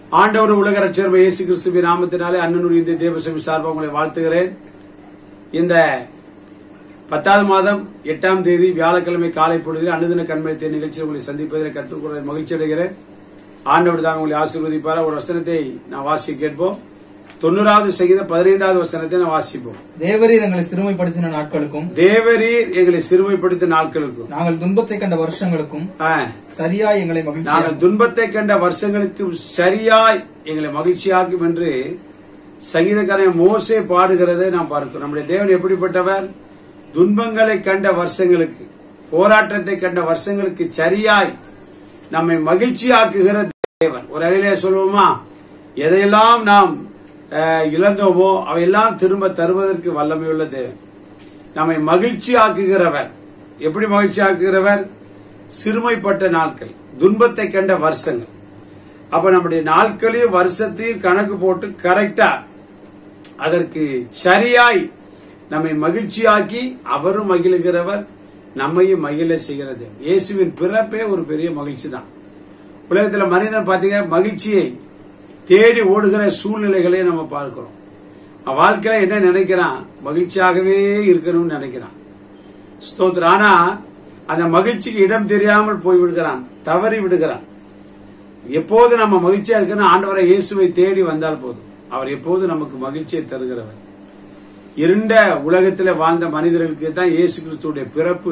ஆண்டவர் உலக ரட்சகர் இயேசு கிறிஸ்துவின் நாமத்தினாலே அண்ணனுடைய இந்த தேவசபை சார்பாக உங்களை வாழ்த்துகிறேன் இந்த பத்தாவது மாதம் எட்டாம் தேதி வியாழக்கிழமை காலை பொழுதில் அனுதின கண்மயத்தை நிகழ்ச்சியில் உங்களை சந்திப்பதில் கற்றுக்கொள்ள மகிழ்ச்சி அடைகிறேன் ஆண்டவர் தான் உங்களை ஆசீர்வதிப்பார் ஒரு வசனத்தை நான் வாசி கேட்போம் தொண்ணூறாவது சங்கீத பதினைந்தாவது வசனத்தை நான் வாசிப்போம் தேவரீர் எங்களை சிறுமைப்படுத்தின நாட்களுக்கும் தேவரீர் எங்களை சிறுமைப்படுத்த நாட்களுக்கும் நாங்கள் துன்பத்தை கண்ட வருஷங்களுக்கும் ஆ, சரியாய் எங்களை மகிழ்ச்சி நாங்கள் துன்பத்தை கண்ட வருஷங்களுக்கு சரியாய் எங்களை மகிழ்ச்சியாக்கும் என்று சங்கீதக்காரன் மோசே பாடுகிறதை நாம் பார்க்கிறோம் நம்முடைய தேவன் எப்படிப்பட்டவர் துன்பங்களை கண்ட வருஷங்களுக்கு போராட்டத்தை கண்ட வருஷங்களுக்கு சரியாய் நம்மை மகிழ்ச்சியாக்குகிற தேவன் ஒரு அறையிலே சொல்லுவோமா எதையெல்லாம் நாம் அஹ், இழந்தோமோ அவையெல்லாம் திரும்ப தருவதற்கு வல்லமையுள்ள தேவன் நம்மை மகிழ்ச்சி ஆக்குகிறவர் எப்படி மகிழ்ச்சி ஆக்குகிறவர் சிறுமைப்பட்ட நாட்கள் துன்பத்தை கண்ட வருஷங்கள் அப்ப நம்முடைய நாட்களையும் வருஷத்தையும் கணக்கு போட்டு கரெக்டா அதற்கு சரியாய் நம்மை மகிழ்ச்சியாக்கி அவரும் மகிழுகிறவர் நம்மையும் மகிழ செய்கிறது இயேசுவின் பிறப்பே ஒரு பெரிய மகிழ்ச்சி தான் உலகத்துல மனிதன் பாத்தீங்க மகிழ்ச்சியை தேடி ஓடுகிற சூழ்நிலைகளை நம்ம பார்க்கிறோம் அவன் வாழ்க்கையில என்ன நினைக்கிறான் மகிழ்ச்சியாகவே இருக்கணும்னு நினைக்கிறான் ஸ்தோத்திரம் ஆனா அந்த மகிழ்ச்சிக்கு இடம் தெரியாமல் போய் விடுகிறான் தவறி விடுகிறான் எப்போது நம்ம மகிழ்ச்சியா இருக்கணும் ஆண்டவரை இயேசுவை தேடி வந்தால் போதும் அவர் எப்போது நமக்கு மகிழ்ச்சியை தருகிறவர் இருண்ட உலகத்தில் வாழ்ந்த மனிதர்களுக்கு தான் இயேசு கிறிஸ்துடைய பிறப்பு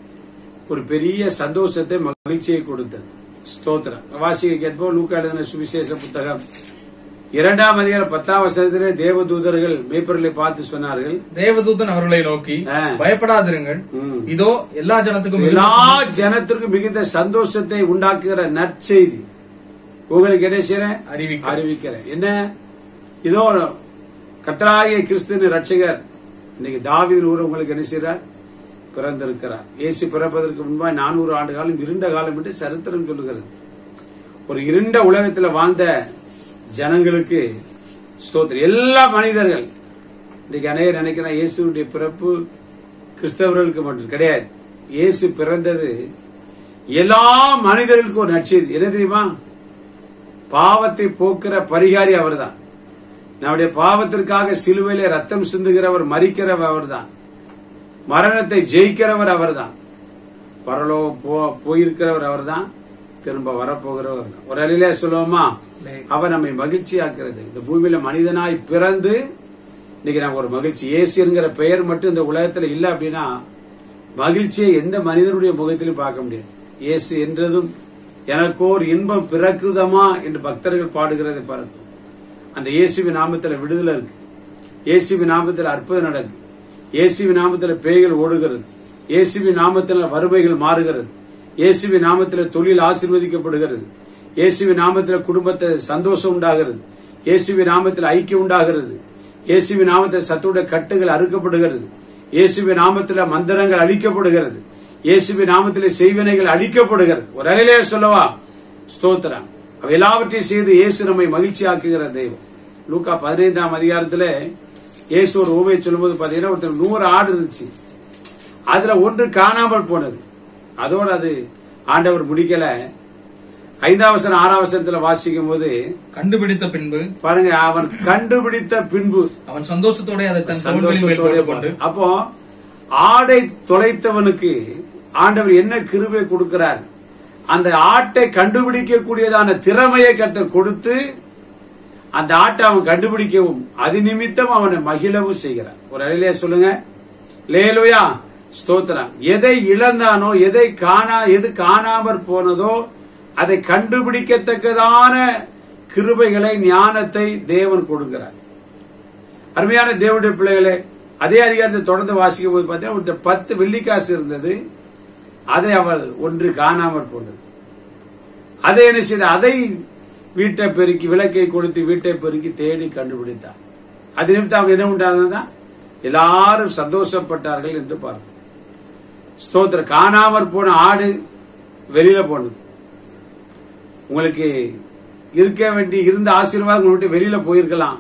ஒரு பெரிய சந்தோஷத்தை மகிழ்ச்சியை கொடுத்தது ஸ்தோத்திரம் வாசிக்க கேட்போம் லூக்கா எழுதின சுவிசேஷ புத்தகம் இரண்டாம் அதிகாரம் பத்தாம் வசனத்திலே தேவதூதர்கள் மேய்ப்பர்களை பார்த்து சொன்னார்கள் தேவதூதன் அவர்களை நோக்கி ஆ. பயப்படாதிருங்கள் ம். இதோ எல்லா ஜனத்துக்கும் எல்லா மிகுந்த ஜனத்திற்கும் மிகுந்த சந்தோஷத்தை உண்டாக்குகிற நற்செய்தி உங்களுக்கு என்ன செய்யறேன் அறிவிக்க அறிவிக்கிறேன் என்ன இதோ கத்தராகிய கிறிஸ்துவின் ரட்சகர் இன்னைக்கு தாவீது ஊர் உங்களுக்கு என்ன செய்யறார் பிறந்திருக்கிறார் இயேசு பிறப்பதற்கு முன்பாய் நானூறு ஆண்டு காலம் இருண்ட காலம் என்று சரித்திரம் சொல்லுகிறது ஒரு இருண்ட உலகத்தில் வாழ்ந்த ஜனங்களுக்கு ஸ்தோத்திரம் எல்லா மனிதர்கள் இன்னைக்கு அநேகர் நினைக்கிறேன் இயேசுடைய பிறப்பு கிறிஸ்தவர்களுக்கு மட்டும் கிடையாது இயேசு பிறந்தது எல்லா மனிதர்களுக்கும் ஒரு நற்செய்தி என்ன தெரியுமா பாவத்தை போக்குற பரிகாரி அவர்தான் நம்முடைய பாவத்திற்காக சிலுவையிலே ரத்தம் சிந்துகிறவர் மறிக்கிறவர் அவர்தான் மரணத்தை ஜெயிக்கிறவர் அவர்தான் பரலோ போ போயிருக்கிறவர் அவர்தான் திரும்ப வரப்போகிறவர் அவர்தான். ஒரு அறையிலே சொல்லுவோமா அவர் நம்மை மகிழ்ச்சியாக்குறது இந்த பூமியில மனிதனாய் பிறந்து இன்னைக்கு நம்ம ஒரு மகிழ்ச்சி இயேசு என்கிற பெயர் மட்டும் இந்த உலகத்துல இல்ல அப்படின்னா மகிழ்ச்சியை எந்த மனிதனுடைய முகத்திலும் பார்க்க முடியாது இயேசு என்றதும் எனக்கோர் இன்பம் பிறக்குதமா என்று பக்தர்கள் பாடுகிறதை பார்க்கும் அந்த இயேசுவின் நாமத்துல விடுதலை இருக்கு இயேசுவின் நாமத்துல அற்புதம் நடக்கு இயேசுவின் நாமத்துல பேய்கள் ஓடுகிறது இயேசுவின் நாமத்துல வறுமைகள் மாறுகிறது இயேசுவின் நாமத்துல தொழில் ஆசீர்வதிக்கப்படுகிறது இயேசுவின் நாமத்துல குடும்பத்தை சந்தோஷம் உண்டாகிறது இயேசுவின் நாமத்தில் ஐக்கியம் உண்டாகிறது இயேசுவின் நாமத்தில் சத்துடைய கட்டுகள் அறுக்கப்படுகிறது இயேசுவின் நாமத்தில் மந்திரங்கள் அழிக்கப்படுகிறது இயேசுவின் நாமத்தில் செய்வினைகள் அழிக்கப்படுகிறது ஒரு அலையிலே சொல்லவா ஸ்தோத்திரம் அவை எல்லாவற்றையும் செய்து இயேசு நம்மை மகிழ்ச்சியாக்குகிற தெய்வம் லூக்கா பதினைந்தாம் அதிகாரத்துல இயேசு ஒரு ஊமையை சொல்லும்போது பாத்தீங்கன்னா ஒருத்தர் நூறு ஆடு இருந்துச்சு அதுல ஒன்று காணாமல் போனது அதோட அது ஆண்டவர் முடிக்கல ஐந்தாம் வசனம் ஆறாம் வசனத்துல வாசிக்கும் போது கண்டுபிடித்த பின்பு பாருங்க அவன் கண்டுபிடித்த பின்பு அவன் சந்தோஷத்தோட அதை தன் தோள்களின் மேல் போட்டுக்கொண்டு அப்போ ஆடை தொலைத்தவனுக்கு ஆண்டவர் என்ன கிருபை கொடுக்கிறார் அந்த ஆட்டை கண்டுபிடிக்கக்கூடியதான திறமையை கர்த்தர் கொடுத்து அந்த ஆட்டை அவன் கண்டுபிடிக்கவும் அது நிமித்தம் அவனை மகிழவும் செய்கிறார் ஒரு அலையிலே சொல்லுங்க லேலுயா ஸ்தோத்திரம் எதை இழந்தானோ எதை காணா எது காணாமற் போனதோ அதை கண்டுபிடிக்கத்தக்கதான கிருபைகளை ஞானத்தை தேவன் கொடுக்கிறார் அருமையான தேவனுடைய பிள்ளைகளே அதே அதிகாரத்தை தொடர்ந்து வாசிக்கும் போது பார்த்தீங்கன்னா ஒருத்தர் பத்து வெள்ளிக்காசு இருந்தது அதை அவள் ஒன்று காணாமற் போனது அதை என்ன செய்த அதை வீட்டை பெருக்கி விளக்கை கொடுத்து வீட்டை பெருக்கி தேடி கண்டுபிடித்தார் அது நிமித்தம் அவங்க என்ன உண்டானதா எல்லாரும் சந்தோஷப்பட்டார்கள் என்று பார்க்கும் ஸ்தோத்திர காணாமற் போன ஆடு வெளியில போனது உங்களுக்கு இருக்க வேண்டிய இருந்த ஆசீர்வாதம் உங்கள்கிட்ட வெளியில போயிருக்கலாம்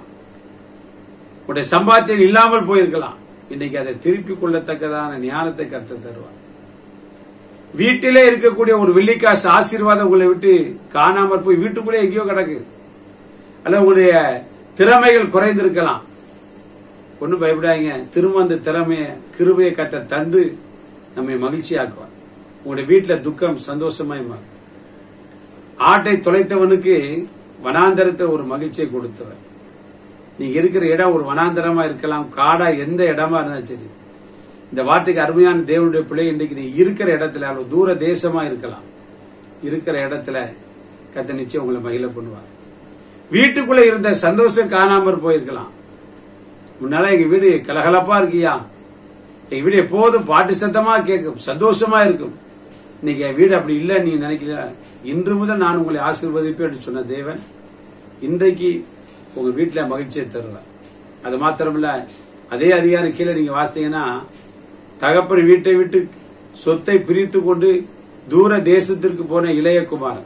உடைய சம்பாத்தியம் இல்லாமல் போயிருக்கலாம் இன்னைக்கு அதை திருப்பிக் கொள்ளத்தக்கதான ஞானத்தை கற்று தருவார் வீட்டிலே இருக்கக்கூடிய ஒரு வெள்ளிக்காசு ஆசீர்வாதம் உங்களை விட்டு காணாமற் போய் வீட்டுக்குள்ளே எங்கேயோ கிடக்கு அல்ல உங்களுடைய திறமைகள் குறைந்திருக்கலாம் ஒன்றும் பயப்படாதீங்க திரும்ப அந்த திறமைய கிருபையை கத்த தந்து நம்மை மகிழ்ச்சியாக்குவார் உங்களுடைய வீட்டுல துக்கம் சந்தோஷமாய் மாறும் ஆட்டை தொலைத்தவனுக்கு வனாந்தரத்தை ஒரு மகிழ்ச்சியை கொடுத்தவர் நீங்க இருக்கிற இடம் ஒரு வனாந்தரமா இருக்கலாம் காடா எந்த இடமா இருந்தாலும் சரி இந்த வார்த்தைக்கு அருமையான தேவனுடைய பிள்ளை இன்றைக்கு நீ இருக்கிற இடத்துல அவ்வளவு தூர தேசமா இருக்கலாம் இருக்கிற இடத்துல கத்த நிச்சயம் உங்களை மகிழ பண்ணுவார் வீட்டுக்குள்ள இருந்த சந்தோஷம் காணாமற் போயிருக்கலாம் முன்னால எங்க வீடு கலகலப்பா இருக்கியா எங்க வீடு எப்போதும் பாட்டு சத்தமா கேட்கும் சந்தோஷமா இருக்கும் இன்னைக்கு என் வீடு அப்படி இல்லை நீ நினைக்கல இன்று முதல் நான் உங்களை ஆசீர்வதிப்பேன் என்று சொன்ன தேவன் இன்றைக்கு உங்க வீட்டுல மகிழ்ச்சியை தருவார் அது மாத்திரமில்ல அதே அதிகாரம் கீழே நீங்க வாசித்தீங்கன்னா தகப்பர் வீட்டை விட்டு சொத்தை பிரித்து கொண்டு தூர தேசத்திற்கு போன இளைய குமாரன்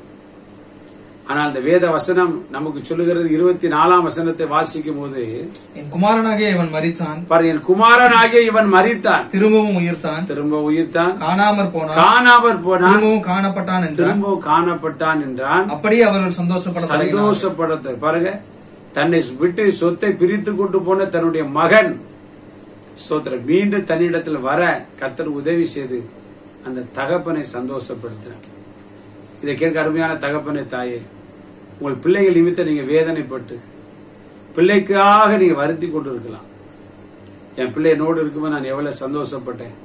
ஆனால் இந்த வேத வசனம் நமக்கு சொல்லுகிறது இருபத்தி நாலாம் வசனத்தை வாசிக்கும் போது என் குமாரனாகிய இவன் மரித்தான் பாரு என் குமாரனாகிய இவன் மரித்தான் திரும்பவும் உயிர்த்தான் திரும்ப உயிர்த்தான் காணாமற் போனான் காணாமற் போனான் திரும்பவும் காணப்பட்டான் என்றான் திரும்பவும் காணப்பட்டான் என்றான் அப்படியே அவர்கள் சந்தோஷப்பட தொடங்கினார்கள். சந்தோஷப்படத்தை பாருங்க தன்னை விட்டு சொத்தை பிரித்து கொண்டு போன தன்னுடைய மகன் சோத்திரம் மீண்டும் தன்னிடத்தில் வர கத்தர் உதவி செய்து அந்த தகப்பனை சந்தோஷப்படுத்தினார் இதை கேட்க அருமையான தகப்பனை தாயே உங்கள் பிள்ளைகள் நிமித்தம் நீங்க வேதனைப்பட்டு பிள்ளைக்காக நீங்க வருத்தி கொண்டு இருக்கலாம் என் பிள்ளை என்னோடு இருக்கும்போது நான் எவ்வளவு சந்தோஷப்பட்டேன்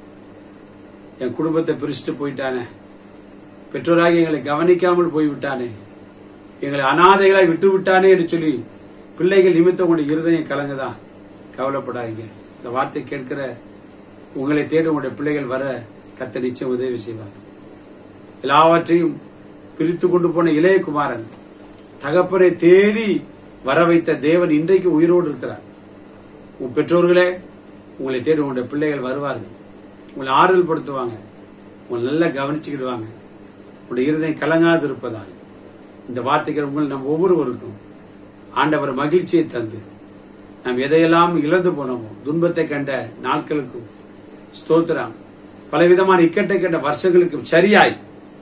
என் குடும்பத்தை பிரிச்சுட்டு போயிட்டானே பெற்றோராகி எங்களை கவனிக்காமல் போய்விட்டானே எங்களை அனாதைகளாய் விட்டு விட்டானே என்று சொல்லி பிள்ளைகள் நிமித்தம் உங்களுடைய இருதயம் கலங்குதா கவலைப்படாதீங்க இந்த வார்த்தை கேட்கிற உங்களை தேடி உங்களுடைய பிள்ளைகள் வர கத்த நிச்சயம் உதவி செய்வார் எல்லாவற்றையும் பிரித்து கொண்டு போன இளைய குமாரன் தகப்பனை தேடி வர வைத்த தேவன் இன்றைக்கு உயிரோடு இருக்கிறார் உன் பெற்றோர்களே உங்களை தேடி உங்களுடைய பிள்ளைகள் வருவார்கள் உங்களை ஆறுதல் படுத்துவாங்க உங்களை நல்லா கவனிச்சுக்கிடுவாங்க உங்களுடைய இருதயம் கலங்காது இருப்பதால் இந்த வார்த்தைகள் உங்கள் நம் ஒவ்வொருவருக்கும் ஆண்டவர் மகிழ்ச்சியை தந்து நாம் எதையெல்லாம் இழந்து போனோமோ துன்பத்தை கண்ட நாட்களுக்கும் ஸ்தோத்திரம் பலவிதமான இக்கட்டை கண்ட வருஷங்களுக்கும் சரியாய்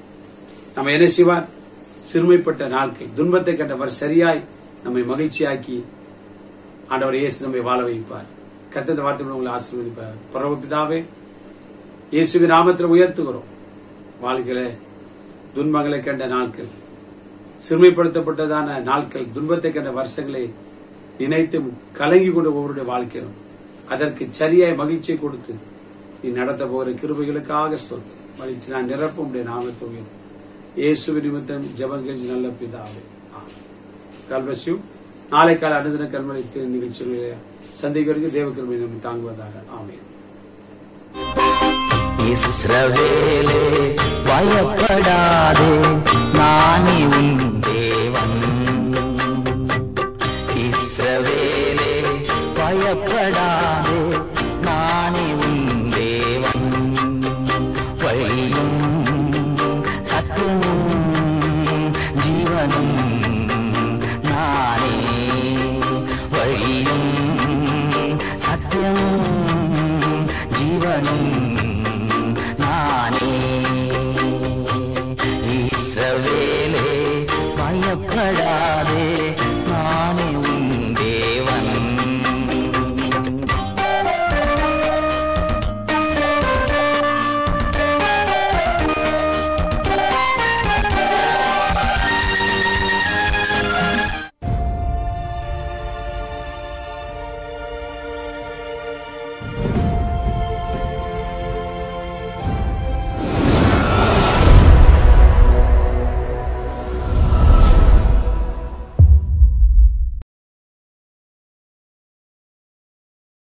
நம்ம என்ன செய்வார் சிறுமைப்பட்ட நாட்கள் துன்பத்தை கண்டவர் சரியாய் நம்மை மகிழ்ச்சியாக்கி ஆண்டவர் இயேசு நம்மை வாழ வைப்பார் கத்தந்த வார்த்தை உங்களை ஆசீர்வதிப்பார் பரவபிதாவே இயேசுவின் நாமத்தில் உயர்த்துகிறோம் வாழ்க்கையில துன்பங்களை கண்ட நாட்கள் சிறுமைப்படுத்தப்பட்டதான நாட்கள் துன்பத்தை கண்ட வருஷங்களை நினைத்து கலங்கி கொண்டு ஒவ்வொருடைய வாழ்க்கையிலும் அதற்கு சரியாய் மகிழ்ச்சியை கொடுத்து நீ நடத்த போகிற கிருபைகளுக்காக சொல் மகிழ்ச்சி நான் நிரப்ப உடைய நாமத்தை உயர்த்து இயேசுவின் நிமித்தம் ஜபங்கள் நல்ல பிதாவே கல்வசியூ நாளை கால அனுதின கல்மலை நிகழ்ச்சிகளை சந்திக்கிறதுக்கு தேவக்கிருமை நம்ம தாங்குவதாக ஆமென் இஸ்ரவேலே பயப்படாதே நானே உன் தேவன் இஸ்ரவேலே பயப்படாதே நானே உன் தேவன் வழி